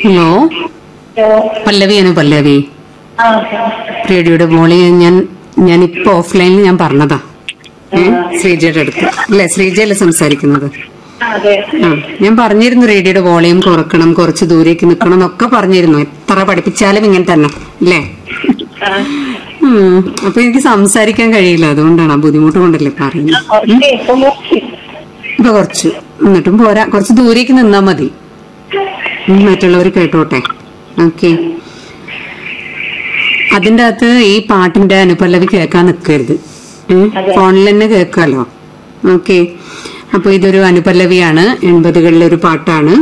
Hello പല്ലവിയാണ് പല്ലവി ആ okay റേഡിയോയുടെ മോളി ഞാൻ ഞാൻ ഇപ്പൊ ഓഫ്ലൈനിൽ ഞാൻ പറഞ്ഞതാ ഏ ശ്രീജയുടെ അടുത്ത് അല്ലെ ശ്രീജയല്ലേ സംസാരിക്കുന്നത് ആ, അതെ ആ ഞാൻ പറഞ്ഞിരുന്നു റേഡിയോയുടെ വോളിയം കുറക്കണം കുറച്ച് ദൂരേക്ക് നിൽക്കണം എന്നൊക്കെ പറഞ്ഞിരുന്നു എത്ര പഠിപ്പിച്ചാലും ഇങ്ങനെ തന്നെ അല്ലേ ആ, ഉം. അപ്പൊ എനിക്ക് സംസാരിക്കാൻ കഴിയില്ല അതുകൊണ്ടാണ് ആ ബുദ്ധിമുട്ട് കൊണ്ടല്ലേ പറയുന്നത് ഓക്കെ ഇപ്പൊ നോക്കി ഇപ്പൊ കുറച്ച് എന്നിട്ടും പോരാ കുറച്ച് ദൂരേക്ക് നിന്നാ മതി ഉം, മറ്റുള്ളവർ കേട്ടോട്ടെ ഓക്കെ അതിന്റെ അകത്ത് ഈ പാട്ടിന്റെ അനുപല്ലവി കേൾക്കാൻ നിൽക്കരുത് അതെ. ഫോണിൽ തന്നെ കേൾക്കാലോ ഓക്കെ അപ്പൊ ഇതൊരു അനുപല്ലവിയാണ് എൺപതുകളിലെ ഒരു പാട്ടാണ്